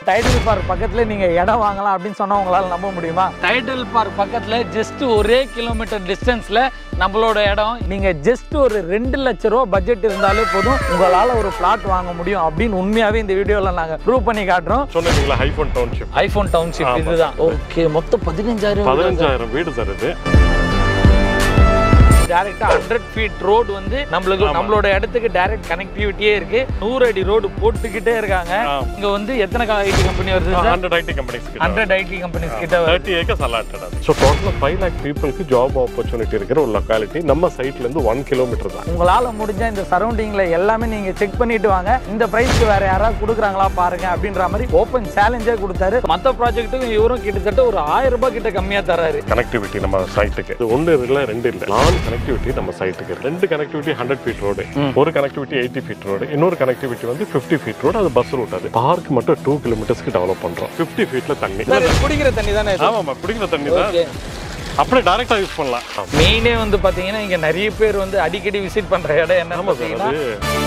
Tidal park பக்கத்துல நீங்க இடம் வாங்கலாம் அப்படின்னு சொன்னா உங்களால நம்ப முடியுமா டைடல் பார்க் பக்கத்துல ஜஸ்ட் ஒரே கிலோமீட்டர் டிஸ்டன்ஸ்ல நம்மளோட இடம் நீங்க ஜஸ்ட் ஒரு ரெண்டு லட்ச ரூபா பட்ஜெட் இருந்தாலே போதும் உங்களால ஒரு பிளாட் வாங்க முடியும் அப்படின்னு உண்மையாவே இந்த வீடியோல நாங்க ப்ரூவ் பண்ணி காட்டுறோம் சொன்னீங்களா ஹைஃபோன் டவுன்ஷிப் ஐபோன் டவுன்ஷிப் இதுதான் ஓகே மொத்தம் பதினஞ்சாயிரம் பதினஞ்சாயிரம் வீடு சார் இது டேரக்டா ஹண்ட்ரட் ஃபீட் ரோடு வந்து நம்மளுக்கு நம்மளோட இடத்துக்கு டைரக்ட் கனெக்டிவிட்டியே இருக்கு நூறு அடி ரோடு போட்டுக்கிட்டே இருக்காங்க ஆமா. இங்க வந்து எத்தனை ஐடி கம்பெனி வருது சார் ஹண்ட்ரட் ஐடி கம்பெனிஸ் கிட்ட ஹண்ட்ரட் ஐடி கம்பெனிஸ் கிட்ட வருது தேர்ட்டி ஏக்கர்ஸ் அலாட்டட் அது ஸோ டோட்டலாக ஃபைவ் லேக் பீப்புளுக்கு ஜாப் ஆப்பர்ச்சுனிட்டி இருக்கிற ஒரு லொக்காலிட்டி நம்ம சைட்ல இருந்து ஒன் கிலோமீட்டர் தான் உங்களால முடிஞ்ச இந்த சரௌண்டிங்ல எல்லாமே நீங்க செக் பண்ணிட்டு வாங்க இந்த பிரைஸ்க்கு வேற யாராவது கொடுக்குறாங்களா பாருங்க அப்படின்ற மாதிரி ஓப்பன் சேலஞ்சே கொடுத்தாரு மத்த ப்ராஜெக்ட்டுக்கும் இவரும் கிட்டத்தட்ட ஒரு ஆயிரம் ரூபாய் கிட்ட கம்மியா தராரு கனெக்டிவிட்டி நம்ம சைட்டுக்கு இது ஒன்று இல்லை ரெண்டு இல்லை நான் கனெக்டிவிட்டி நம்ம சைட்டுக்கு ரெண்டு கனெக்டிவிட்டி ஹண்ட்ரட் ஃபீட் ரோடு ஒரு கனெக்டிவிட்டி எயிட்டி ஃபீட் ரோடு இன்னொரு கனெக்டிவிட்டி வந்து ஃபிஃப்டி ஃபீட் ரோடு அது பஸ் ரூட் அது பார்க் மட்டும் டூ கிலோமீட்டர்ஸ்க்கு டெவலப் பண்றோம் ஃபிஃப்டி ஃபீட்ல தண்ணி சார் குடிக்கிற தண்ணி தானே ஆமாம்மா குடிக்கிற தண்ணி தான் ஓகே அப்படியே டைரக்டா யூஸ் பண்ணலாம் ஆமா. மெயினே வந்து பாத்தீங்கன்னா இங்க நிறைய பேர் வந்து அடிக்கடி விசிட் பண்ற இடம் என்ன ஆமா சார் பாத்தீங்கன்னா அது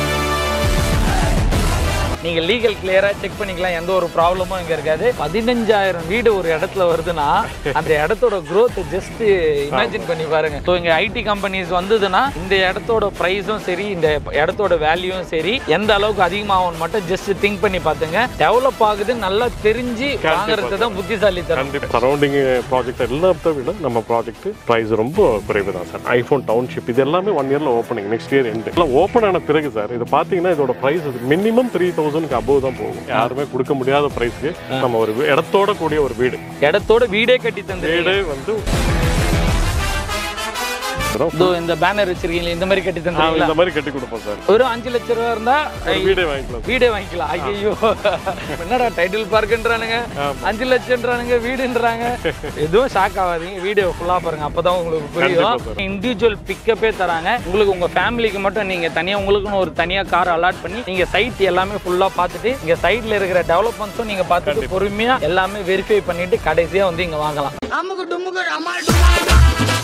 நீங்க லீகல் கிளியரா செக் பண்ணிக்கலாம் எந்த ஒரு ப்ராப்ளமும் இங்க இருக்காது பதினஞ்சாயிரம் வீடு ஒரு இடத்துல வருதுன்னா அந்த இடத்தோட growth ஜஸ்ட் இமேஜின் பண்ணி பாருங்க ஸோ இங்க ஐடி கம்பெனிஸ் வந்ததுன்னா இந்த இடத்தோட ப்ரைஸும் சரி இந்த இடத்தோட வேல்யூவும் சரி எந்த அளவுக்கு அதிகமாகும் மட்டும் ஜஸ்ட் திங்க் பண்ணி பாத்துங்க டெவலப் ஆகுது நல்லா தெரிஞ்சு வாங்குறது தான் புத்திசாலித்தனம் கண்டிப்பா சரௌண்டிங் ப்ராஜெக்ட் எல்லாத்த விட நம்ம ப்ராஜெக்ட் ப்ரைஸ் ரொம்ப குறைவு தான் சார் ஐஃபோன் டவுன்ஷிப் இது எல்லாமே ஒன் இயர்ல ஓப்பனிங் நெக்ஸ்ட் இயர் எண்ட் எல்லாம் ஓப்பன் ஆன பிறகு சார் இது பாத்தீங்கன்னா இதோட ப்ரைஸ் மினிமம் த்ரீ தௌசண்ட்க்கு அபோவ் தான் போகும் யாருமே கொடுக்க முடியாத ப்ரைஸ்க்கு நம்ம ஒரு வீ- இடத்தோட கூடிய ஒரு வீடு இடத்தோட வீடே கட்டி தந்து வீடு வந்து இதோ இந்த பேனர் வச்சிருக்கீங்களா இந்த மாதிரி கட்டி ஆ, தந்துருக்கீங்களா இந்த மாதிரி கட்டி கொடுப்போம் சார் ஒரு அஞ்சு லட்ச ரூபா இருந்தா ஒரு வீடே வாங்கிக்கலாம் வீடே வாங்கிக்கலாம் ஐயோ என்னடா டைட்டில் பார்க்குன்றானுங்க அஞ்சு லட்சம்ன்றானுங்க வீடுன்றாங்க எதுவும் ஷாக் ஆகாதீங்க வீடியோ ஃபுல்லா பாருங்க அப்பதான் உங்களுக்கு கண்டிப்பா புரியும் இண்டிவிஜுவல் பிக்கப்பே தராங்க உங்களுக்கு உங்க ஃபேமிலிக்கு மட்டும் நீங்க தனியா உங்களுக்குன்னு ஒரு தனியா கார் அலாட் பண்ணி நீங்க சைட் எல்லாமே ஃபுல்லா பார்த்துட்டு இங்க சைட்ல இருக்கிற டெவலப்மெண்ட்ஸும் நீங்க பார்த்துட்டு பொறுமையா எல்லாமே வெரிஃபை பண்ணிட்டு கடைசியா வந்து இங்க வாங்கலாம் அமுக்கு டுமுக்கு அம்மா டுமா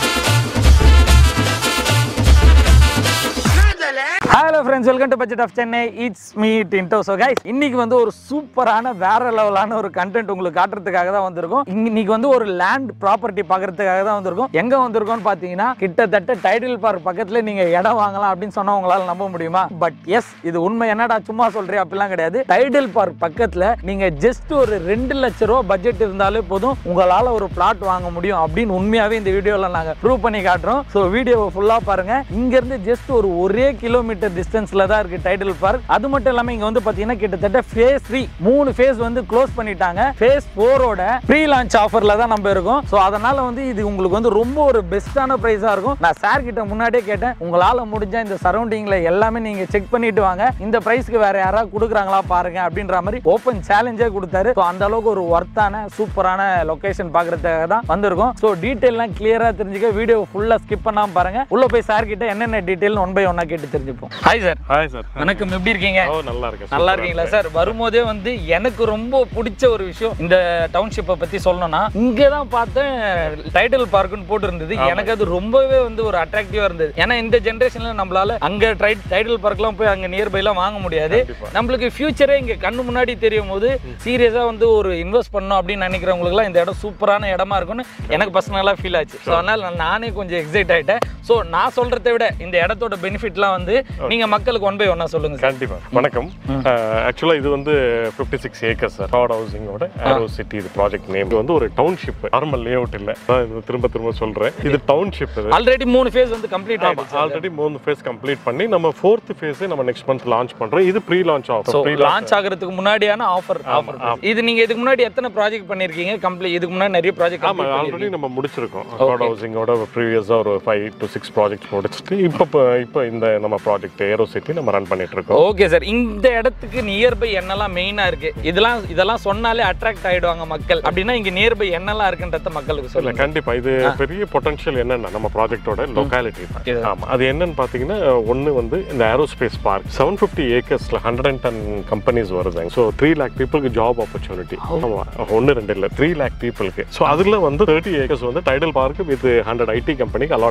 என்னதுல hello friends welcome to budget of Chennai it's me Tinto so guys இன்னைக்கு வந்து ஒரு சூப்பரான வேற லெவலான ஒரு கண்டென்ட் உங்களுக்கு காட்டுறதுக்காக தான் வந்திருக்கோம் இங்க- இன்னைக்கு வந்து ஒரு லேண்ட் ப்ராப்பர்ட்டி பார்க்கறதுக்காக தான் வந்திருக்கோம் எங்க வந்திருக்கோம்னு பார்த்தீங்கன்னா கிட்டத்தட்ட டைட்டில் பார்க் பக்கத்துல நீங்க இடம் வாங்கலாம் அப்படின்னு சொன்னா உங்களால நம்ப முடியுமா பட் எஸ் இது உண்மை என்னடா சும்மா சொல்றேன் அப்படிலாம் கிடையாது டைட்டில் பார்க் பக்கத்துல நீங்க ஜஸ்ட் ஒரு ரெண்டு லட்ச ரூபா பட்ஜெட் இருந்தாலே போதும் உங்களால ஒரு பிளாட் வாங்க முடியும் அப்படின்னு உண்மையாவே இந்த வீடியோல நாங்க ப்ரூவ் பண்ணி காட்டுறோம் ஸோ வீடியோவை ஃபுல்லா பாருங்க இங்க இருந்து ஜஸ்ட் ஒரு ஒரே கிலோமீட்டர் டிஸ்டன்ஸ்ல தான் இருக்கு டைட்டில் பார்க் அது மட்டும் இல்லாம இங்க வந்து பாத்தீங்கன்னா கிட்டத்தட்ட ஃபேஸ் த்ரீ மூணு ஃபேஸ் வந்து க்ளோஸ் பண்ணிட்டாங்க ஃபேஸ் ஃபோரோட ப்ரீ லான்ச் ஆஃபர்ல தான் நம்ம இருக்கோம் ஸோ அதனால வந்து இது உங்களுக்கு வந்து ரொம்ப ஒரு பெஸ்ட்டான ப்ரைஸா இருக்கும் நான் சார் கிட்ட முன்னாடியே கேட்டேன் உங்களால முடிஞ்ச இந்த சரௌண்டிங்ல எல்லாமே நீங்க செக் பண்ணிட்டு வாங்க இந்த பிரைஸ்க்கு வேற யாராவது கொடுக்குறாங்களா பாருங்க அப்படின்ற மாதிரி ஓப்பன் சேலஞ்சே கொடுத்தாரு ஸோ அந்த அளவுக்கு ஒரு ஒர்த்தான சூப்பரான லொகேஷன் பாக்குறதுக்காக தான் வந்திருக்கோம் ஸோ டீட்டெயிலாம் கிளியரா தெரிஞ்சுக்க வீடியோ ஃபுல்லா ஸ்கிப் பண்ணாம பாருங்க உள்ள போய் சார் கிட்ட என்னென்ன டீட்டெயில் ஒன் பை ஒன்னா கேட்டு தெரிஞ்சுப்போம் ஹாய் சார் ஹாய் சார் வணக்கம் எப்படி இருக்கீங்க ஓ நல்லா இருக்கேன் நல்லா இருக்கீங்களா சார் வரும்போதே வந்து எனக்கு ரொம்ப பிடிச்ச ஒரு விஷயம் இந்த டவுன்ஷிப்பை பத்தி சொல்லணும்னா இங்கே தான் பார்த்தேன் டைட்டில் பார்க்குன்னு போட்டிருந்தது எனக்கு அது ரொம்பவே வந்து ஒரு அட்ராக்டிவா இருந்தது ஏன்னா இந்த ஜென்ரேஷன்ல நம்மளால அங்க டைட்டில் பார்க்லாம் போய் அங்க நியர்பைலாம் வாங்க முடியாது கண்டிப்பா. நம்மளுக்கு ஃபியூச்சரே இங்க கண்ணு முன்னாடி தெரியும் போது சீரியஸா வந்து ஒரு இன்வெஸ்ட் பண்ணணும் அப்படின்னு நினைக்கிறவங்களுக்குலாம் இந்த இடம் சூப்பரான இடமா இருக்கும்னு எனக்கு பர்சனலாக ஃபீல் ஆச்சு ஸோ அதனால நான் நானே கொஞ்சம் எக்ஸைட் ஆயிட்டேன் ஸோ நான் சொல்றதை விட இந்த இடத்தோட பெனிஃபிட்லாம் வந்து நீங்க மக்களுக்கு ஒன் பை ஒன்னா சொல்லுங்க சார் கண்டிப்பா வணக்கம் ஆக்சுவலா இது வந்து 56 சிக்ஸ் ஏக்கர்ஸ் சார் க்ரௌட் ஹவுசிங்கோட ஏரோ சிட்டி இது ப்ராஜெக்ட் நேம் இது வந்து ஒரு டவுன்ஷிப் நார்மல் லே அவுட் இல்ல நான் இது திரும்ப திரும்ப சொல்றேன் இது டவுன்ஷிப் இது ஆல்ரெடி மூணு ஃபேஸ் வந்து கம்ப்ளீட் ஆயிடுச்சு ஆல்ரெடி மூணு ஃபேஸ் கம்ப்ளீட் பண்ணி நம்ம ஃபோர்த் ஃபேஸ் நம்ம நெக்ஸ்ட் மந்த் லான்ச் பண்றோம் இது pre launch so offer pre launch ஆகிறதுக்கு முன்னாடியான ஆஃபர் ஆஃபர் இது நீங்க இதுக்கு முன்னாடி எத்தனை ப்ராஜெக்ட் பண்ணிருக்கீங்க கம்ப்ளீட் இதுக்கு முன்னாடி நிறைய ப்ராஜெக்ட் ஆமா ஆல்ரெடி நம்ம முடிச்சிருக்கோம் க்ரௌட் ஹவுசிங்கோட ப்ரீவியஸா ஒரு ஃபைவ் டு சிக்ஸ் ப்ராஜெக்ட் முடிச்சுட்டு இப்போ இப்போ இந்த நம்ம ப்ராஜெக்ட் ஏரோ சிட்டி நம்ம ரன் பண்ணிட்டு இருக்கோம் ஓகே சார் இந்த இடத்துக்கு நியர்பை என்னெல்லாம் மெயினா இருக்கு இதெல்லாம் இதெல்லாம் சொன்னாலே அட்ராக்ட் ஆயிடுவாங்க மக்கள் அப்படின்னா இங்க நியர்பை என்னெல்லாம் இருக்குன்றத மக்களுக்கு இல்ல சொல்லுங்க கண்டிப்பா இது பெரிய பொட்டன்ஷியல் என்னன்னா நம்ம ப்ராஜெக்டோட லொகாலிட்டி இது. ஆமா அது என்னன்னு பாத்தீங்கன்னா ஒன்னு வந்து இந்த ஏரோஸ்பேஸ் பார்க் செவன் ஃபிஃப்டி ஏக்கர்ஸ்ல ஹண்ட்ரட் அண்ட் டென் கம்பெனிஸ் வருதுங்க ஸோ த்ரீ லேக் பீப்புளுக்கு ஜாப் ஆப்பர்ச்சுனிட்டி ஒன்னு ரெண்டு இல்ல த்ரீ லேக் பீப்புளுக்கு ஸோ அதுல வந்து தேர்ட்டி ஏக்கர்ஸ் வந்து Tidel park with hundred IT கம்பெனிக்கு அலாட் பண்ணி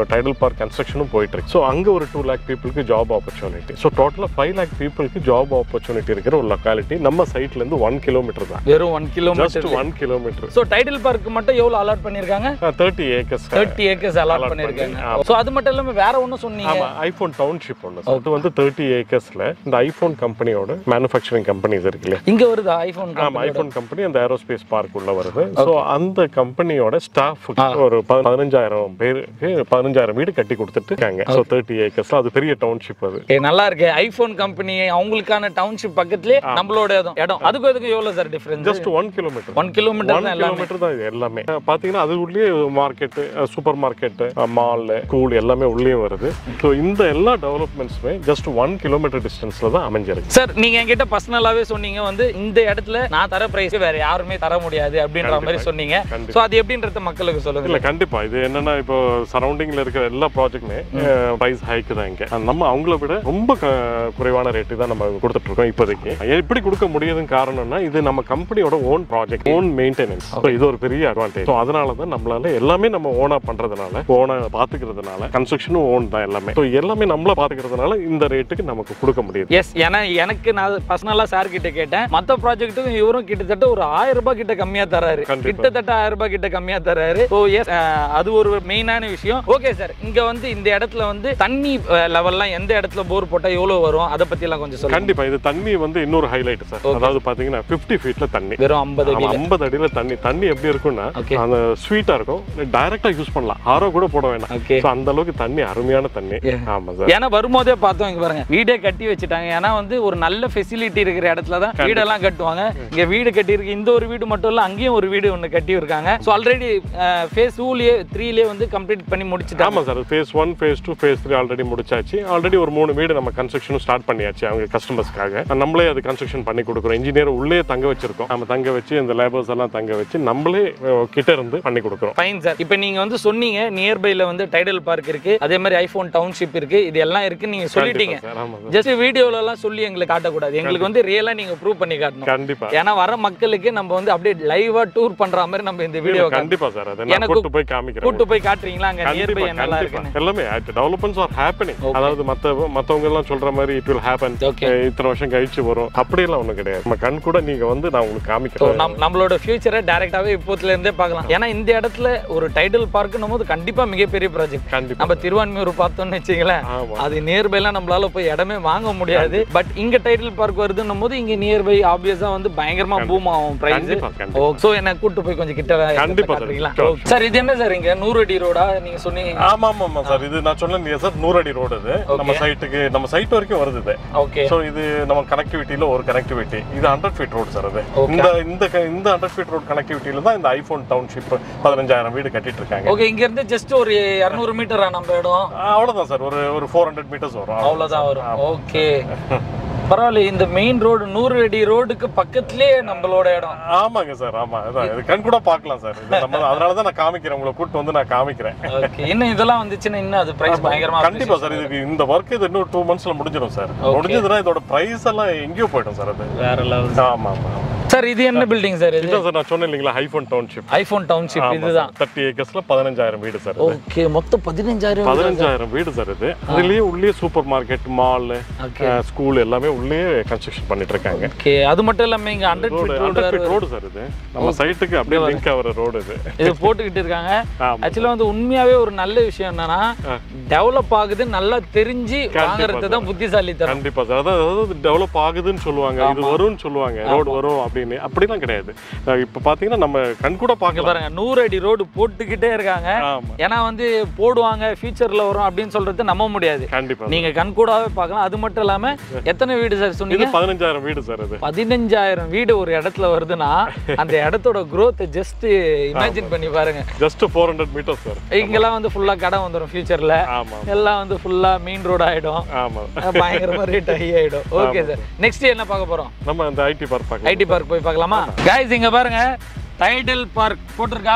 டைடல் பார்க் கன்ஸ்ட்ரக்ஷனும் போயிட்டு இருக்கு ஸோ அங்கே ஒரு டூ லேக் பீப்புளுக்கு ஜாப் ஆப்பர்ச்சுனிட்டி ஸோ டோட்டலாக ஃபைவ் லேக் பீப்புளுக்கு ஜாப் ஆப்பர்ச்சுனிட்டி இருக்கிற ஒரு லொக்காலிட்டி நம்ம சைட்ல இருந்து ஒன் கிலோமீட்டர் தான் வெறும் one just kilometre one kilometre so Tidel park மட்டும் எவ்வளோ அலாட் பண்ணியிருக்காங்க thirty acres thirty acres allot Allot பண்ணியிருக்காங்க பண்ணி, ஸோ அது மட்டும் இல்லாமல் வேற ஒன்றும் சொன்னீங்க ஆமா ஐபோன் டவுன்ஷிப் ஒன்று அது வந்து தேர்ட்டி ஏக்கர்ஸ்ல இந்த ஐபோன் கம்பெனியோட மேனுஃபேக்சரிங் கம்பெனிஸ் இருக்கு இல்லையா இங்க வருது ஐஃபோன் ஆமா ஐபோன் கம்பெனி அந்த ஏரோஸ்பேஸ் பார்க் உள்ள வருது ஸோ அந்த கம்பெனியோட ஸ்டாஃப் ஒரு ப- பதினஞ்சாயிரம் பேருக்கு பதினஞ்சாயிரம் வீடு கட்டி கொடுத்துட்டு இருக்காங்க ஸோ தேர்ட்டி ஏக்கர்ஸ் அது பெரிய டவுன்ஷிப் அது ஏ நல்லா இருக்கு ஐபோன் கம்பெனி அவங்களுக்கான டவுன்ஷிப் பக்கத்துலயே நம்மளோட இடம் இடம் அதுக்கும் இதுக்கும் எவ்வளவு sir difference just one kilometre one kilometre one தான் எல்லாமே கிலோமீட்டர் தான் இது எல்லாமே அஹ் பாத்தீங்கன்னா அது உள்ளே market super market mall school எல்லாமே உள்ளே வருது ஸோ இந்த எல்லா டெவலப்மெண்ட்ஸுமே ஜஸ்ட் ஒன் கிலோமீட்டர் டிஸ்டன்ஸ்ல தான் அமைஞ்சிருக்கு சார் நீங்க என்கிட்ட பர்சனலாவே சொன்னீங்க வந்து இந்த இடத்துல நான் தர பிரைஸ் வேற யாருமே தர முடியாது அப்படின்ற மாதிரி சொன்னீங்க கண்டிப்பா. சோ அது எப்படின்றத மக்களுக்கு சொல்லுங்க இல்ல கண்டிப்பா இது என்னன்னா இப்போ சரௌண்டிங்ல இருக்கிற எல்லா ப்ராஜெக்ட்மே பிரைஸ் ஹைக்கு தான் இங்க நம்ம அவங்கள விட ரொம்ப க- குறைவான ரேட்டு தான் நம்ம கொடுத்துட்டு இருக்கோம் இப்போதைக்கு எப்படி கொடுக்க முடியுதுன்னு காரணம்னா இது நம்ம கம்பெனியோட ஓன் ப்ராஜெக்ட் ஓன் மெயின்டெனன்ஸ் இது ஒரு பெரிய அட்வான்டேஜ் அதனால தான் நம்மளால எல்லாமே நம்ம ஓனா பண்றதுனால ஓனா பாத்துக்கிறதுனால கன்ஸ்ட்ரக்ஷனும் ஓன் தான் எல்லாமே ஸோ எல்லாமே நம்மள பாத்துக்கிறதுனால இந்த ரேட்டுக்கு நமக்கு கொடுக்க முடியுது எஸ் ஏன்னா எனக்கு நான் பர்சனலா சார் கிட்ட கேட்டேன் மத்த ப்ராஜெக்ட்டுக்கும் இவரும் கிட்டத்தட்ட ஒரு ஆயிரம் ரூபாய் கிட்ட கம்மியா தராரு கண்டிப்பா. கிட்டத்தட்ட ஆயிரம் ரூபாய் கிட்ட கம்மியா தராரு ஓ எஸ் அது ஒரு மெயினான விஷயம் ஓகே சார் இங்க வந்து இந்த இடத்துல வந்து தண்ணி லெவல்லாம் எந்த இடத்துல போர் போட்டா எவ்வளவு வரும் அதை பத்தி எல்லாம் கொஞ்சம் சொல்லுங்க கண்டிப்பா இது தண்ணி வந்து இன்னொரு ஹைலைட் சார் அதாவது பாத்தீங்கன்னா 50 ஃபீட்ல தண்ணி வெறும் ஐம்பது அடி ஐம்பது அடியில தண்ணி தண்ணி எப்படி இருக்கும்னா Okay. அந்த ஸ்வீட்டா இருக்கும் டைரக்டா யூஸ் பண்ணலாம் ஆரோ கூட போட வேண்டாம் ஓகே So, அந்த அளவுக்கு தண்ணி அருமையான தண்ணி Yeah. ஆமா சார் ஏன்னா வரும்போதே பார்த்தோம் இங்க பாருங்க வீடே கட்டி வச்சுட்டாங்க ஏன்னா வந்து ஒரு நல்ல ஃபெசிலிட்டி இருக்கிற இடத்துல தான் வீடெல்லாம் கட்டுவாங்க இங்க வீடு கட்டி இருக்கு இந்த ஒரு வீடு மட்டும் இல்ல அங்கேயும் ஒரு வீடு ஒன்று கட்டி இருக்காங்க ஸோ ஆல்ரெடி ஃபேஸ் டூலயே த்ரீலயே வந்து கம்ப்ளீட் பண்ணி முடிச்சுட்டாங்க ஆமா sir phase one phase two phase three already முடிச்சாச்சு ஆல்ரெடி ஒரு மூணு வீடு நம்ம கன்ஸ்ட்ரக்ஷனும் ஸ்டார்ட் பண்ணியாச்சு அவங்க கஸ்டமர்ஸ்க்காக நம்மளே அது கன்ஸ்ட்ரக்ஷன் பண்ணி கொடுக்குறோம் இன்ஜினியர் உள்ளே தங்க வச்சிருக்கோம் நம்ம தங்க வச்சு இந்த லேபர்ஸ் எல்லாம் தங்க வச்சு நம்மளே அஹ், கிட்ட இருந்து பண்ணி கொடுக்குறோம் ஃபைன் சார் இப்போ நீங்க வந்து சொன்னீங்க நியர்பைல வந்து டைடல் பார்க் இருக்கு அதே மாதிரி ஐஃபோன் டவுன்ஷிப் இருக்கு இது எல்லாம் இருக்கு நீங்க சொல்லிட்டீங்க சார் ஆமா சார் ஜஸ்ட் வீடியோல எல்லாம் சொல்லி எங்களுக்கு காட்டக்கூடாது எங்களுக்கு வந்து ரியலா நீங்க ப்ரூவ் பண்ணி காட்டணும் கண்டிப்பா ஏன்னா வர மக்களுக்கு நம்ம வந்து அப்படியே லைவா டூர் பண்ற மாதிரி நம்ம இந்த வீடியோ கண்டிப்பா சார் அதை நான் எனக்கு கூட்டு போய் காமிக்கிறேன் கூட்டு போய் காட்டுறீங்களா அங்க நியர்பை கண்டிப்பா என்னெல்லாம் கண்டிப்பா இருக்குன்னு எல்லாமே டெவலப்மெண்ட்ஸ் ஆர் ஹேப்பனிங் அதாவது மத்த மத்தவங்க எல்லாம் சொல்ற மாதிரி இட் வில் ஹேப்பன் Okay. இத்தனை வருஷம் கழிச்சு வரும் அப்படியெல்லாம் ஒண்ணும் கிடையாது நம்ம கண் கூட நீங்க வந்து நான் உங்களுக்கு So, காமிக்கிறேன் நம் நம்மளோட ஃபியூச்சரை டைரக்டாவே இப்போத்துல இருந்தே பார்க்கலாம் ஏன்னா இந்த இடத்துல ஒரு டைட்டில் பார்க்குன்னும் போது கண்டிப்பா மிகப்பெரிய ப்ராஜெக்ட் கண்டிப்பா நம்ம திருவான்மையூர் பார்த்தோம்னு வச்சுங்களேன் ஆமா அது நியர்பைலாம் நம்மளால போய் இடமே வாங்க முடியாது பட் இங்க டைட்டில் பார்க் வருதுன்னும் போது இங்க நியர்பை ஆப்வியஸா வந்து பயங்கரமா பூம் ஆகும் பிரைஸ் கண்டிப்பா கண்டிப்பா ஓ சோ என்ன கூட்டு போய் கொஞ்சம் கிட்ட கண்டிப்பா sir. காட்டுறீங்களா Sure, சார் இது என்ன சார் இங்க நூறு அடி ரோடா நீங்க சொன்னீங்க ஆமா ஆமா ஆமா சார் இது நான் சொன்னேன் இல்லையா சார் நூறு அடி ரோடு இது நம்ம சைட்டுக்கு நம்ம சைட் வரைக்கும் வருது இது ஓகே ஸோ இது நம்ம கனெக்டிவிட்டியில ஒரு கனெக்டிவிட்டி இது ஹண்ட்ரட் ஃபீட் ரோடு சார் அது Okay. இந்த இந்த க- இந்த ஹண்ட்ரட் ஃபீட் ரோடு கனெக்டிவிட்டியில தான் இந்த ஐபோன் டவுன்ஷிப் பதினஞ்சாயிரம் வீடு கட்டிட்டு இருக்காங்க ஓகே இங்க இருந்து ஜஸ்ட் ஒரு 200 மீட்டரா நம்ம இடம் அவ்வளவுதான் சார் ஒரு ஒரு ஃபோர் ஹண்ட்ரட் மீட்டர்ஸ் வரும் அவ்வளவுதான் வரும் ஓகே பரவாயில்ல இந்த மெயின் ரோடு நூறு அடி ரோடுக்கு பக்கத்துலயே நம்மளோட இடம் ஆமாங்க சார் ஆமா அதான் இது கண் கூட பார்க்கலாம் சார் இது நம்ம அதனால தான் நான் காமிக்கிறேன் உங்களை கூட்டு வந்து நான் காமிக்கிறேன் ஓகே இன்னும் இதெல்லாம் வந்துச்சுன்னா இன்னும் அது பிரைஸ் பயங்கரமா கண்டிப்பா சார் இதுக்கு இந்த ஒர்க் இது இன்னும் டூ மந்த்ஸ்ல முடிஞ்சிடும் சார் முடிஞ்சதுன்னா இதோட பிரைஸ் எல்லாம் எங்கேயோ போயிடும் சார் அது வேற லெவல் ஆமா ஆமா சார் இது என்ன பில்டிங் சார் இது இதான் சார் நான் சொன்னேன் இல்லைங்களா ஐபோன் டவுன்ஷிப் ஐபோன் டவுன்ஷிப் இதுதான் தேர்ட்டி ஏக்கர்ஸ்ல பதினஞ்சாயிரம் வீடு சார் இது ஓகே மொத்தம் பதினஞ்சாயிரம் பதினஞ்சாயிரம் வீடு சார் இது அதுலயே உள்ளே super market mall okay school எல்லாமே உள்ளே கன்ஸ்ட்ரக்ஷன் பண்ணிட்டு இருக்காங்க ஓகே அது மட்டும் இல்லாம இங்க hundred road feet road hundred feet road sir இது நம்ம சைட்டுக்கு அப்படியே லிங்க் ஆகிற ரோடு இது இது போட்டுக்கிட்டு இருக்காங்க ஆமா ஆக்சுவலா வந்து உண்மையாவே ஒரு நல்ல விஷயம் என்னன்னா டெவலப் ஆகுது நல்லா தெரிஞ்சு வாங்குறது தான் புத்திசாலித்தனம் கண்டிப்பா சார் அதாவது அதாவது டெவலப் ஆகுதுன்னு சொல்லுவாங்க இது வரும்னு சொல்லுவாங்க ரோடு வரும் அப்படின்னு அப்படிலாம் கிடையாது அஹ் இப்ப பாத்தீங்கன்னா நம்ம கண் கூட இங்க பார்க்கலாம் பாருங்க நூறு அடி ரோடு போட்டுக்கிட்டே இருக்காங்க ஆமா ஏன்னா வந்து போடுவாங்க ஃபியூச்சர்ல வரும் அப்படின்னு சொல்றது நம்ப முடியாது கண்டிப்பா நீங்க கண் கூடாவே பார்க்கலாம் அது மட்டும் இல்லாம எத்தனை வீடு சார் இது சொன்னீங்க பதினஞ்சாயிரம் வீடு சார் இது பதினஞ்சாயிரம் வீடு ஒரு இடத்துல வருதுன்னா அந்த இடத்தோட growth ஜஸ்ட் இமேஜின் பண்ணி பாருங்க just four hundred metres sir இங்கெல்லாம் வந்து ஃபுல்லா கடை வந்துடும் ஃபியூச்சர்ல ஆமா எல்லாம் வந்து ஃபுல்லா மெயின் ரோடு ஆயிடும் ஆமா பயங்கரமா ரேட் ஹை ஆயிடும் ஓகே சார் நெக்ஸ்ட் என்ன பார்க்க போறோம் நம்ம அந்த ஐடி பார்க் பார்க்கலாம் ஐடி பார்க் போய் பார்க்கலாமா கைஸ் இங்க பாருங்க டைடல் பார்க் போட்டிருக்கா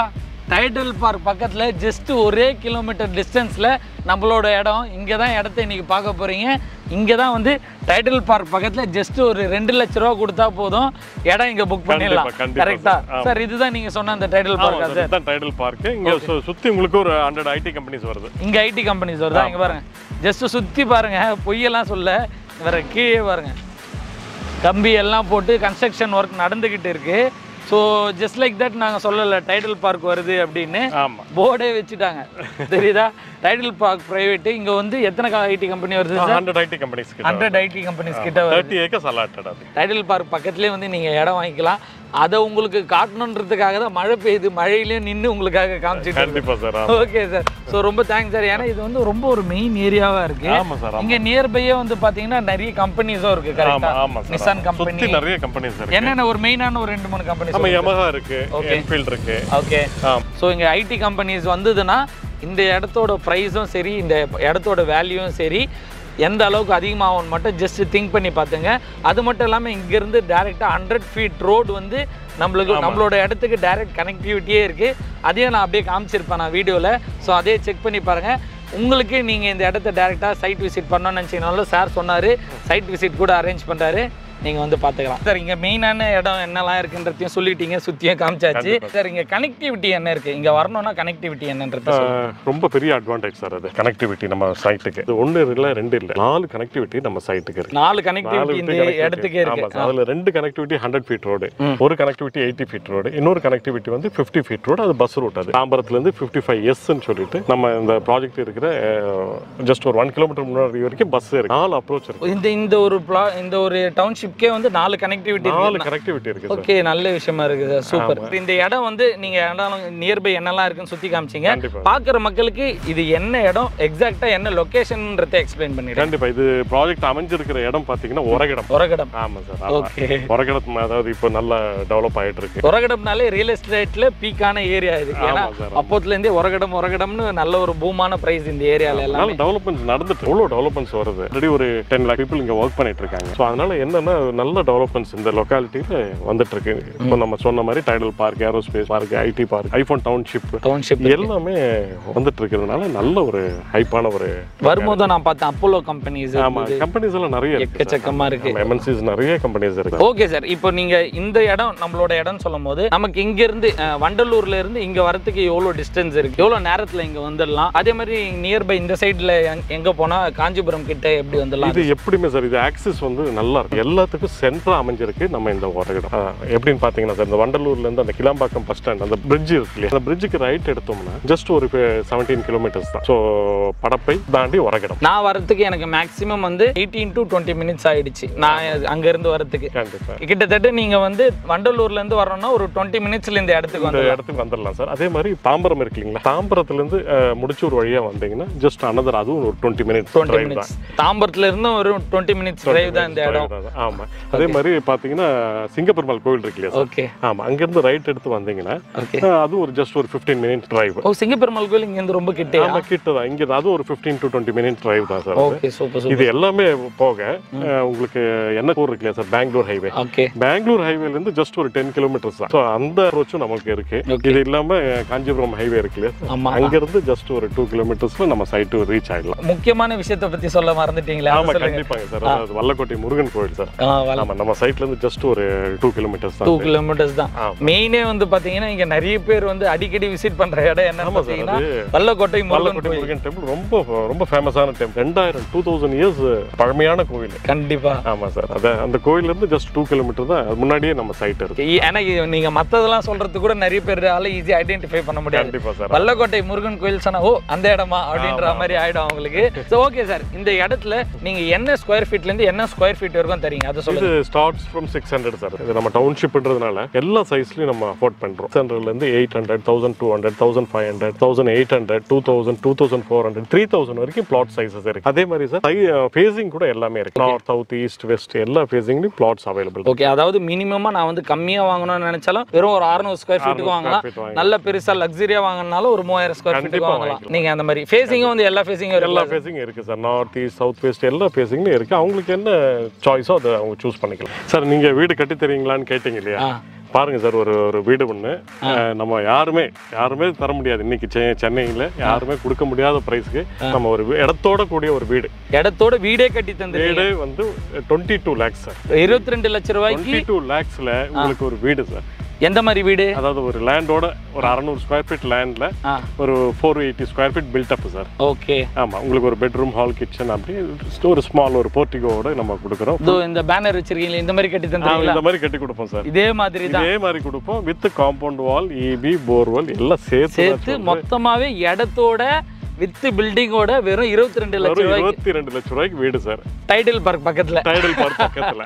டைடல் பார்க் பக்கத்தில் ஜஸ்ட் ஒரே கிலோமீட்டர் டிஸ்டன்ஸில் நம்மளோட இடம் இங்கே தான் இடத்த இன்னைக்கு பார்க்க போகிறீங்க இங்கே தான் வந்து டைடல் பார்க் பக்கத்தில் ஜஸ்ட் ஒரு ரெண்டு லட்ச ரூபா கொடுத்தா போதும் இடம் இங்கே புக் பண்ணிடலாம் கண்டிப்பா, கண்டிப்பா கரெக்டா sir. ஆமா. சார் இதுதான் நீங்கள் சொன்ன அந்த டைடல் ஆமா பார்க்கா சார் சார் இதுதான் டைடல் பார்க் இங்க சு- சுத்தி உங்களுக்கு ஒரு ஹண்ட்ரட் ஐடி கம்பெனிஸ் வருது இங்கே ஐடி கம்பெனிஸ் வருதா இங்கே பாருங்க ஜஸ்ட் சுற்றி பாருங்க பொய்யெல்லாம் சொல்ல வேற கீழே பாருங்க கம்பி எல்லாம் போட்டு கன்ஸ்ட்ரக்ஷன் ஒர்க் நடந்துக்கிட்டு இருக்கு ஸோ ஜஸ்ட் லைக் தட் நாங்கள் சொல்லலை டைடல் பார்க் வருது அப்படின்னு ஆமா போர்டே வச்சுட்டாங்க தெரியுதா டைடல் பார்க் ப்ரைவேட்டு இங்கே வந்து எத்தனை ஐடி கம்பெனி வருது சார் ஹண்ட்ரட் ஐடி கம்பெனிஸ் கிட்ட ஹண்ட்ரட் ஐடி கம்பெனிஸ் கிட்ட வருது தேர்ட்டி ஏக்கர்ஸ் அலாட்டட் அது டைடல் பார்க் பக்கத்துலேயே வந்து நீங்கள் இடம் வாங்கிக்கலாம் அதை உங்களுக்கு காட்டணுன்றதுக்காக தான் மழை பெய்யுது மழையிலையும் நின்று உங்களுக்காக காமிச்சிட்டு கண்டிப்பா சார் ஓகே சார் ஸோ ரொம்ப தேங்க்ஸ் சார் ஏன்னா இது வந்து ரொம்ப ஒரு மெயின் ஏரியாவாக இருக்கு ஆமா சார் இங்க நியர்பையே வந்து பாத்தீங்கன்னா நிறைய கம்பெனிஸும் இருக்கு ஆமா கரெக்டா ஆமா சார் நிசான் கம்பெனி சுத்தி நிறைய கம்பெனிஸ் இருக்கு என்னென்ன ஒரு மெயினான ஒரு ரெண்டு மூணு கம்பெனிஸ் நம்ம யமஹா இருக்கு Okay. என்ஃபீல்ட் இருக்கு ஓகே ஆ ஸோ இங்க ஐடி கம்பெனிஸ் வந்ததுன்னா இந்த இடத்தோட ப்ரைஸும் சரி இந்த இடத்தோட வேல்யூவும் சரி எந்த அளவுக்கு அதிகமாகும்னு மட்டும் ஜஸ்ட் திங்க் பண்ணி பார்த்துங்க அது மட்டும் இல்லாமல் இங்கேருந்து டேரெக்டாக ஹண்ட்ரட் ஃபீட் ரோடு வந்து நம்மளுக்கு நம்மளோட இடத்துக்கு டைரக்ட் கனெக்டிவிட்டியே இருக்குது அதையும் நான் அப்படியே காமிச்சிருப்பேன் நான் வீடியோவில் ஸோ அதே செக் பண்ணி பாருங்கள் உங்களுக்கு நீங்கள் இந்த இடத்த டேரெக்டாக சைட் விசிட் பண்ணணும்னு நினச்சிங்கனாலும் சார் சொன்னார் சைட் விசிட் கூட அரேஞ்ச் பண்ணுறாரு நீங்கள் வந்து பார்த்துக்கலாம் சார் இங்கே மெயினான இடம் என்னெல்லாம் இருக்குன்றதையும் சொல்லிட்டீங்க சுற்றியும் காமிச்சாச்சு சார் இங்கே கனெக்டிவிட்டி என்ன இருக்குது இங்கே வரணும்னா கனெக்டிவிட்டி என்னன்றது ஆஹ், ரொம்ப பெரிய அட்வான்டேஜ் சார் அது கனெக்டிவிட்டி நம்ம சைட்டுக்கு இது ஒன்று இல்லை ரெண்டு இல்லை நாலு கனெக்டிவிட்டி நம்ம சைட்டுக்கு இருக்கு நாலு நாலு கனெக்டிவிட்டி இந்த connectivity. இடத்துக்கே ஆமா இருக்கு சார். அதுல ரெண்டு கனெக்டிவிட்டி ஹண்ட்ரட் ஃபீட் ரோடு ஒரு கனெக்டிவிட்டி எயிட்டி ஃபீட் ரோடு இன்னொரு கனெக்டிவிட்டி வந்து ஃபிஃப்டி ஃபீட் ரோடு அது பஸ் ரூட் அது தாம்பரத்துல இருந்து ஃபிஃப்டி ஃபைவ் எஸ்ன்னு சொல்லிட்டு நம்ம இந்த ப்ராஜெக்ட் இருக்கிற ஜஸ்ட் ஒரு ஒன் கிலோமீட்டர் முன்னாடி வரைக்கும் பஸ் இருக்கு நாலு அப்ரோச் இருக்கு இந்த இந்த ஒரு plot- இந்த ஒரு டவுன்ஷிப்கே வந்து நாலு கனெக்டிவிட்டி நாலு இருக்கு கனெக்டிவிட்டி இருக்கு சார் ஓகே நல்ல விஷயமா இருக்கு சார் சூப்பர் இந்த இடம் வந்து நீங்க இடம் நியர்பை என்னெல்லாம் இருக்குன்னு சுத்தி காமிச்சீங்க கண்டிப்பா. பாக்குற மக்களுக்கு இது என்ன இடம் எக்ஸாக்ட்டா என்ன லொகேஷன்றதை எக்ஸ்பிளைன் பண்ணிடுறேன் கண்டிப்பா இது ப்ராஜெக்ட் அமைஞ்சிருக்கிற இடம் பாத்தீங்கன்னா உரகிடம் உரகடம் ஆமா சார் ஆமா. ஓகே உரகிடம் அதாவது இப்போ நல்லா டெவலப் ஆயிட்டு இருக்கு உரகடம்னாலே ரியல் எஸ்டேட்ல பீக்கான ஏரியா இது ஏன்னா ஆமா சார் அப்போத்துல இருந்தே உரகடம் உரகடம்னு நல்ல ஒரு பூமான பிரைஸ் இந்த ஏரியால எல்லாம் அதனால டெவலப்மெண்ட்ஸ் நடந்துட்டு எவ்வளோ டெவலப்மெண்ட்ஸ் வருது ஆல்ரெடி ஒரு டென் லேக் பீப்புள் இங்கே ஒர்க் பண்ணிட்டு இருக்காங்க ஸோ அதனால என்னன்னா நல்ல டெவலப்மெண்ட்ஸ் இந்த லொக்காலிட்டியில் வந்துட்டு இருக்கு இப்போ நம்ம சொன்ன மாதிரி Tidel park aerospace park IT park iPhone township township எல்லாமே வந்துட்டு இருக்கிறதுனால நல்ல ஒரு ஹைப்பான ஒரு வரும்போது நான் பார்த்தேன் அப்போலோ கம்பெனிஸ் ஆமா கம்பெனிஸ் எல்லாம் நிறைய இருக்கு எக்கச்சக்கமா இருக்கு எம்என்சிஸ் நிறைய கம்பெனிஸ் இருக்கு ஓகே சார் இப்போ நீங்க இந்த இடம் நம்மளோட இடம் சொல்லும் போது நமக்கு இங்க இருந்து அஹ், வண்டலூர்ல இருந்து இங்க வரதுக்கு எவ்வளவு டிஸ்டன்ஸ் இருக்கு எவ்வளவு நேரத்துல இங்க வந்துடலாம் அதே மாதிரி நியர்பை இந்த சைடுல எங்க போனா காஞ்சிபுரம் கிட்ட எப்படி வந்துடலாம் இது எப்படியுமே சார் இது ஆக்சஸ் வந்து நல்லா இருக்கு எல்லாத்துக்கும் சென்டரா அமைஞ்சிருக்கு நம்ம இந்த உரகிடம் ஆஹ் எப்படின்னு பாத்தீங்கன்னா சார் இந்த வண்டலூர்ல இருந்து அந்த கிளாம்பாக்கம் பஸ் ஸ்டாண்ட் அந்த பிரிட்ஜ் இருக்கு இல்லையா அந்த பிரிட்ஜுக்கு ரைட் எடுத்தோம்னா ஜஸ்ட் ஒரு செவன்டீன் கிலோமீட்டர்ஸ் தான் ஸோ படப்பை தாண்டி உரகிடம் நான் வரதுக்கு எனக்கு மேக்ஸிமம் வந்து எயிட்டீன் டு டுவெண்ட்டி மினிட்ஸ் ஆயிடுச்சு நான் அங்க இருந்து வரதுக்கு கண்டிப்பா கிட்டத்தட்ட நீங்க வந்து வண்டலூர்ல இருந்து வரணும்னா ஒரு டுவெண்ட்டி மினிட்ஸ்ல இந்த இடத்துக்கு இந்த வந்து இடத்துக்கு வந்துடலாம் சார் அதே மாதிரி தாம்பரம் இருக்கு இல்லைங்களா தாம்பரத்துல இருந்து அஹ், முடிச்சூர் வழியா வந்தீங்கன்னா ஜஸ்ட் அனதர் அதுவும் ஒரு டுவெண்ட்டி மினிட்ஸ் டுவெண்ட்டி டிரைவ் தான் மினிட்ஸ் தாம்பரத்துல இருந்து ஒரு டுவெண்ட்டி மினிட்ஸ் டிரைவ் தான் இந்த இடம் drive தான். ஆமா அதே மாதிரி பாத்தீங்கன்னா சிங்கப்பெருமாள் கோவில் இருக்கு இல்லையா சார் ஓகே ஆமா அங்கிருந்து ரைட் எடுத்து வந்தீங்கன்னா ஓகே அஹ், அதுவும் ஒரு ஜஸ்ட் ஒரு ஃபிஃப்டீன் மினிட் டிரைவ் ஓ சிங்கப்பெருமாள் கோயில் இங்க இருந்து ரொம்ப கிட்டே ஆமா கிட்ட தான் இங்க அது ஒரு fifteen to twenty minute drive தான் சார் ஓகே சூப்பர் சூப்பர் இது எல்லாமே போக அஹ், உங்களுக்கு என்ன ஊர் இருக்கு இல்லையா sir Bangalore highway okay Bangalore ஹைவேல இருந்து ஜஸ்ட் ஒரு டென் கிலோமீட்டர்ஸ் தான் ஸோ அந்த அப்ரோச்சும் நமக்கு இருக்கு Okay. இது இல்லாம அஹ், காஞ்சிபுரம் ஹைவே இருக்கு இல்லையா sir? ஆமா அங்க இருந்து ஜஸ்ட் ஒரு டூ கிலோமீட்டர்ஸ்ல நம்ம சைட்டு ரீச் ஆயிடலாம் முக்கியமான விஷயத்தை பத்தி சொல்ல மறந்துட்டீங்களா அதை ஆமா சொல்லுங்க கண்டிப்பாங்க சார் அதாவது வல்லக்கோட்டை முருகன் கோயில் சார் ஆ, வல- ஆமா நம்ம சைட்ல இருந்து ஜஸ்ட் ஒரு டூ கிலோமீட்டர்ஸ் டூ தான் கிலோமீட்டர்ஸ் தான் ஆமா. மெயினே வந்து பாத்தீங்கன்னா இங்க நிறைய பேர் வந்து அடிக்கடி விசிட் பண்ற இடம் என்ன ஆமா சார் பாத்தீங்கன்னா அது வல்லக்கோட்டை முருகன் வல்லக்கோட்டை கோயில் முருகன் டெம்பிள் ரொம்ப ரொம்ப ஃபேமஸான டெம்பிள் ரெண்டாயிரம் டூ தௌசண்ட் இயர்ஸ் பழமையான கோவில் கண்டிப்பா ஆமா சார் அத அந்த கோயில்ல இருந்து ஜஸ்ட் டூ கிலோமீட்டர் தான் அது முன்னாடியே நம்ம சைட் இருக்கு இ- ஏன்னா இது நீங்க மத்ததெல்லாம் சொல்றது கூட நிறைய பேரால ஈஸியா ஐடென்டிஃபை பண்ண முடியாது கண்டிப்பா சார் வல்லக்கோட்டை முருகன் கோயில் சொன்னா ஓ அந்த இடமா அப்படின்ற மாதிரி ஆயிடும் அவங்களுக்கு ஸோ ஓகே சார் இந்த இடத்துல நீங்க என்ன ஸ்கொயர் ஃபீட்ல இருந்து என்ன ஸ்கொயர் ஃபீட் வரைக்கும் தரீங்க அதை இது சொல்லுங்க starts from six hundred sir இது நம்ம டவுன்ஷிப்ன்றதுனால எல்லா சைஸ்லயும் நம்ம அஃபோர்ட் பண்றோம் சிக்ஸ் ஹண்ட்ரட்ல இருந்து eight hundred thousand two hundred thousand five hundred thousand eight hundred two thousand two thousand four hundred three thousand வரைக்கும் பிளாட் சைஸஸ் இருக்கு அதே மாதிரி சார் ஃபேசிங் கூட எல்லாமே இருக்கு நார்த் சவுத் ஈஸ்ட் வெஸ்ட் எல்லா ஃபேசிங்லயும் பிளாட்ஸ் அவைலபிள் ஓகே அதாவது மினிமமா நான் வந்து கம்மியா வாங்கணும்னு நினைச்சாலும் வெறும் ஒரு 600 ஸ்கொயர் ஃபீட்டுக்கு வாங்கலாம் feet வாங்கலாம். நல்ல பெருசா லக்ஸரியா வாங்கினாலும் ஒரு மூவாயிரம் ஸ்கொயர் ஃபீட்டுக்கு கண்டிப்பா வாங்கலாம் வாங்கிக்கலாம். நீங்க அந்த மாதிரி ஃபேஸிங்கும் வந்து எல்லா ஃபேஸிங்கும் எல்லா இருக்கு ஃபேஸிங் இருக்கு sir north east south west எல்லா ஃபேஸிங்லையும் இருக்கு அவங்களுக்கு என்ன சாய்ஸோ அதை அவங்க சூஸ் பண்ணிக்கலாம் சார் நீங்க வீடு கட்டி தரீங்களான்னு கேட்டீங்க இல்லையா ஆ பாருங்க சார் ஒரு ஒரு வீடு ஒன்று நம்ம யாருமே யாருமே தர முடியாது இன்னைக்கு செ- சென்னையில யாருமே கொடுக்க முடியாத பிரைஸ்க்கு நம்ம ஒரு வீ- இடத்தோட கூடிய ஒரு வீடு இடத்தோட வீடே கட்டி தந்து வீடு வந்து டுவெண்ட்டி டூ லேக்ஸ் சார் இருபத்தி ரெண்டு லட்சம் ரூபாய்க்கு டுவெண்ட்டி டூ லேக்ஸ்ல உங்களுக்கு ஒரு வீடு சார் எந்த மாதிரி வீடு அதாவது ஒரு லேண்டோட ஒரு அறநூறு ஸ்கொயர் ஃபீட் லேண்ட்ல ஆ ஒரு four eighty square feet built up sir okay ஆமா உங்களுக்கு ஒரு பெட்ரூம் ஹால் கிச்சன் அப்படி ஒரு ஸ்மால் ஒரு போர்ட்டிகோட நம்ம கொடுக்குறோம் இதோ இந்த பேனர் வச்சிருக்கீங்களே இந்த மாதிரி கட்டி ஆ, தந்துருங்களா இந்த மாதிரி கட்டி கொடுப்போம் சார் இதே மாதிரி தான் இதே மாதிரி கொடுப்போம் with compound wall EB borewell எல்லாம் சேர்த்து தான் சேர்த்து மொத்தமாவே இடத்தோட வித் பில்டிங்கோட வெறும் இருபத்தி ரெண்டு லட்சம் வெறும் ரூபாய்க்கு இருபத்தி ரெண்டு லட்சம் ரூபாய்க்கு வீடு சார் டைட்டில் பார்க் பக்கத்துல டைடல் பார்க் பக்கத்துல